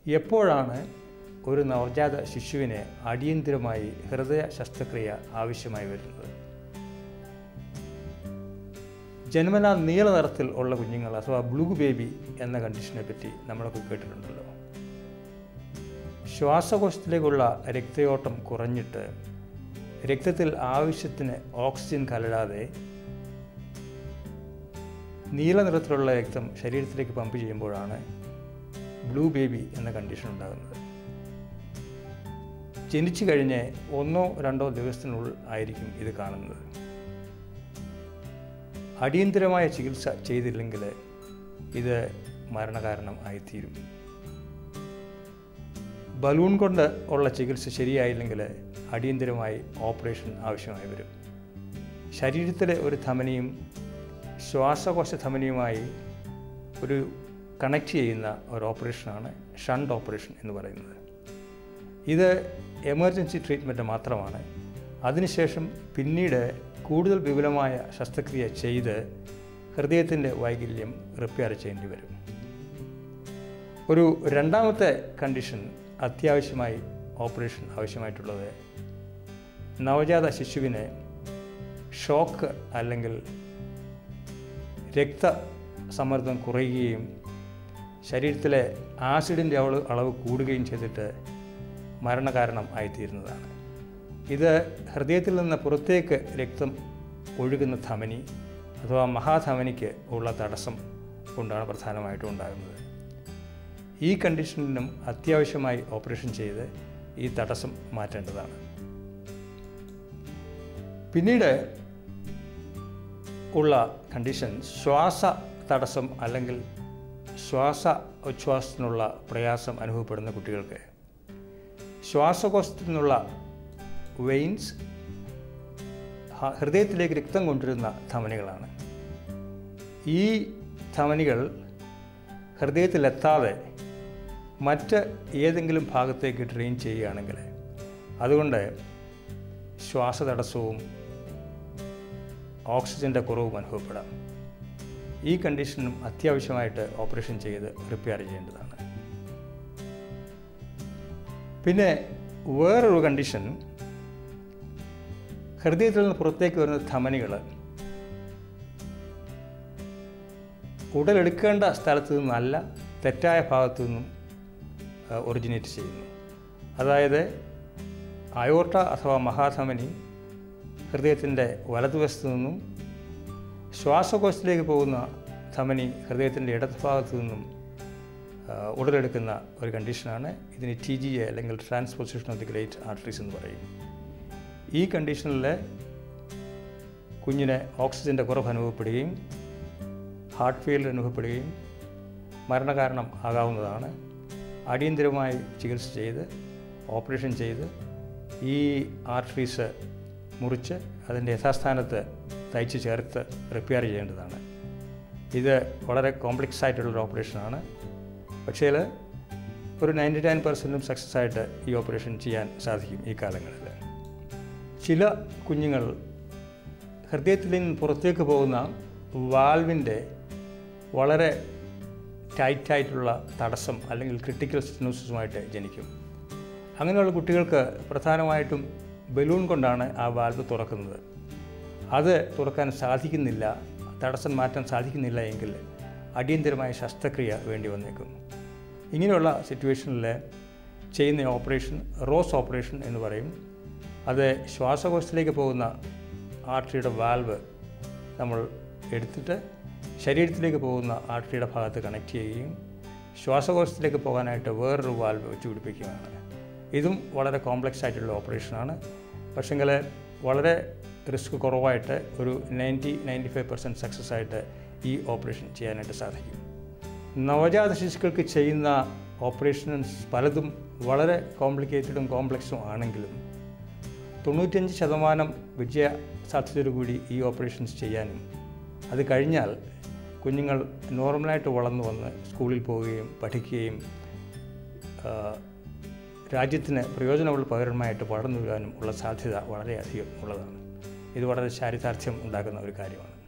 എപ്പോഴാണ് ഒരു നവജാത ശിശുവിന് അടിയന്തിരമായി ഹൃദയ ശസ്ത്രക്രിയ ആവശ്യമായി വരുന്നത് ജന്മനാ നീല നിറത്തിൽ ഉള്ള കുഞ്ഞുങ്ങൾ അഥവാ ബ്ലൂ ബേബി എന്ന കണ്ടീഷനെ പറ്റി നമ്മളൊക്കെ കേട്ടിട്ടുണ്ടല്ലോ ശ്വാസകോശത്തിലേക്കുള്ള രക്തയോട്ടം കുറഞ്ഞിട്ട് രക്തത്തിൽ ആവശ്യത്തിന് ഓക്സിജൻ കലരാതെ നീല നിറത്തിലുള്ള രക്തം ശരീരത്തിലേക്ക് പമ്പ് ചെയ്യുമ്പോഴാണ് ബ്ലൂ ബേബി എന്ന കണ്ടീഷൻ ഉണ്ടാകുന്നത് ജനിച്ചു കഴിഞ്ഞ് ഒന്നോ രണ്ടോ ദിവസത്തിനുള്ളിൽ ആയിരിക്കും ഇത് കാണുന്നത് അടിയന്തരമായ ചികിത്സ ചെയ്തില്ലെങ്കിൽ ഇത് മരണകാരണം ആയിത്തീരും ബലൂൺ കൊണ്ട് ഉള്ള ചികിത്സ ശരിയായില്ലെങ്കിൽ അടിയന്തരമായി ഓപ്പറേഷൻ ആവശ്യമായി വരും ശരീരത്തിലെ ഒരു ധമനിയും ശ്വാസകോശ ധമനിയുമായി ഒരു കണക്ട് ചെയ്യുന്ന ഒരു ഓപ്പറേഷനാണ് ഷണ്ട് ഓപ്പറേഷൻ എന്ന് പറയുന്നത് ഇത് എമർജൻസി ട്രീറ്റ്മെൻറ്റ് മാത്രമാണ് അതിനുശേഷം പിന്നീട് കൂടുതൽ വിപുലമായ ശസ്ത്രക്രിയ ചെയ്ത് ഹൃദയത്തിൻ്റെ വൈകല്യം റിപ്പയർ ചെയ്യേണ്ടി വരും ഒരു രണ്ടാമത്തെ കണ്ടീഷൻ അത്യാവശ്യമായി ഓപ്പറേഷൻ ആവശ്യമായിട്ടുള്ളത് നവജാത ശിശുവിന് ഷോക്ക് അല്ലെങ്കിൽ രക്തസമ്മർദ്ദം കുറയുകയും ശരീരത്തിലെ ആസിഡിൻ്റെ അളവ് അളവ് കൂടുകയും ചെയ്തിട്ട് മരണകാരണം ആയിത്തീരുന്നതാണ് ഇത് ഹൃദയത്തിൽ നിന്ന് പുറത്തേക്ക് രക്തം ഒഴുകുന്ന ധമനി അഥവാ മഹാധമനിക്ക് ഉള്ള തടസ്സം കൊണ്ടാണ് പ്രധാനമായിട്ടും ഉണ്ടാകുന്നത് ഈ കണ്ടീഷനിലും അത്യാവശ്യമായി ഓപ്പറേഷൻ ചെയ്ത് ഈ തടസ്സം മാറ്റേണ്ടതാണ് പിന്നീട് ഉള്ള കണ്ടീഷൻ ശ്വാസ തടസ്സം അല്ലെങ്കിൽ ശ്വാസ ഉച്ഛ്വാസത്തിനുള്ള പ്രയാസം അനുഭവപ്പെടുന്ന കുട്ടികൾക്ക് ശ്വാസകോശത്തിൽ നിന്നുള്ള വെയിൻസ് ഹൃദയത്തിലേക്ക് രക്തം കൊണ്ടുവരുന്ന ധമനികളാണ് ഈ ധമനികൾ ഹൃദയത്തിലെത്താതെ മറ്റ് ഏതെങ്കിലും ഭാഗത്തേക്ക് ഡ്രെയിൻ ചെയ്യുകയാണെങ്കിൽ അതുകൊണ്ട് ശ്വാസതടസ്സവും ഓക്സിജൻ്റെ കുറവും അനുഭവപ്പെടാം ഈ കണ്ടീഷനും അത്യാവശ്യമായിട്ട് ഓപ്പറേഷൻ ചെയ്ത് റിപ്പയർ ചെയ്യേണ്ടതാണ് പിന്നെ വേറൊരു കണ്ടീഷൻ ഹൃദയത്തിൽ നിന്ന് പുറത്തേക്ക് വരുന്ന ധമനികൾ ഉടലെടുക്കേണ്ട സ്ഥലത്ത് നിന്നല്ല തെറ്റായ ഭാഗത്തു നിന്നും ഒറിജിനേറ്റ് ചെയ്യുന്നു അതായത് അയോർട്ട അഥവാ മഹാധമനി ഹൃദയത്തിൻ്റെ വലതുവശത്തു നിന്നും ശ്വാസകോശത്തിലേക്ക് പോകുന്ന ധമനി ഹൃദയത്തിൻ്റെ ഇടതുഭാഗത്തു നിന്നും ഉടലെടുക്കുന്ന ഒരു കണ്ടീഷനാണ് ഇതിന് ടി ജി എ അല്ലെങ്കിൽ transposition of the great arteries എന്ന് പറയും ഈ കണ്ടീഷനിൽ കുഞ്ഞിന് ഓക്സിജൻ്റെ കുറവ് അനുഭവപ്പെടുകയും ഹാർട്ട് ഫെയിലിയർ അനുഭവപ്പെടുകയും മരണകാരണം ആകാവുന്നതാണ് അടിയന്തരമായി ചികിത്സ ചെയ്ത് ഓപ്പറേഷൻ ചെയ്ത് ഈ ആർട്ടറീസ് മുറിച്ച് അതിൻ്റെ യഥാസ്ഥാനത്ത് തയ്ച്ച് ചേർത്ത് റിപ്പയർ ചെയ്യേണ്ടതാണ് ഇത് വളരെ കോംപ്ലക്സ് ആയിട്ടുള്ളൊരു ഓപ്പറേഷനാണ് പക്ഷേ ഒരു നയൻറ്റി നയൻ പെർസെൻറ്റും സക്സസ് ആയിട്ട് ഈ ഓപ്പറേഷൻ ചെയ്യാൻ സാധിക്കും ഈ കാലങ്ങളിൽ ചില കുഞ്ഞുങ്ങൾ ഹൃദയത്തിൽ നിന്ന് പുറത്തേക്ക് പോകുന്ന വാൽവിൻ്റെ വളരെ ടൈറ്റായിട്ടുള്ള തടസ്സം അല്ലെങ്കിൽ ക്രിട്ടിക്കൽ സ്റ്റെനോസിസുമായിട്ട് ജനിക്കും അങ്ങനെയുള്ള കുട്ടികൾക്ക് പ്രധാനമായിട്ടും ബലൂൺ കൊണ്ടാണ് ആ വാൽവ് തുറക്കുന്നത് അത് തുറക്കാൻ സാധിക്കുന്നില്ല തടസ്സം മാറ്റാൻ സാധിക്കുന്നില്ല എങ്കിൽ അടിയന്തരമായ ശസ്ത്രക്രിയ വേണ്ടി വന്നേക്കും ഇങ്ങനെയുള്ള സിറ്റുവേഷനിൽ ചെയ്യുന്ന ഓപ്പറേഷൻ റോസ് ഓപ്പറേഷൻ എന്ന് പറയും അത് ശ്വാസകോശത്തിലേക്ക് പോകുന്ന ആർട്ടറിയുടെ വാൽവ് നമ്മൾ എടുത്തിട്ട് ശരീരത്തിലേക്ക് പോകുന്ന ആർട്ടറിയുടെ ഭാഗത്ത് കണക്ട് ചെയ്യുകയും ശ്വാസകോശത്തിലേക്ക് പോകാനായിട്ട് വേറൊരു വാൽവ് വെച്ച് പിടിപ്പിക്കുകയാണ് ഇതും വളരെ കോംപ്ലക്സ് ആയിട്ടുള്ള ഓപ്പറേഷനാണ് പക്ഷെങ്കിൽ വളരെ റിസ്ക് കുറവായിട്ട് ഒരു ninety ninety five percent success ആയിട്ട് ഈ ഓപ്പറേഷൻ ചെയ്യാനായിട്ട് സാധിക്കും നവജാത ശിശുക്കൾക്ക് ചെയ്യുന്ന ഓപ്പറേഷൻസ് പലതും വളരെ കോംപ്ലിക്കേറ്റഡും കോംപ്ലക്സും ആണെങ്കിലും തൊണ്ണൂറ്റഞ്ച് ശതമാനം വിജയ സാധ്യതയോടുകൂടി ഈ ഓപ്പറേഷൻസ് ചെയ്യാനും അത് കഴിഞ്ഞാൽ കുഞ്ഞുങ്ങൾ നോർമലായിട്ട് വളർന്നു വന്ന് സ്കൂളിൽ പോവുകയും പഠിക്കുകയും രാജ്യത്തിന് പ്രയോജനമുള്ള പൗരന്മാരായിട്ട് വളർന്നു വരാനും ഉള്ള സാധ്യത വളരെയധികം ഉള്ളതാണ് ഇത് വളരെ ചാരിതാർത്ഥ്യം ഉണ്ടാക്കുന്ന ഒരു കാര്യമാണ്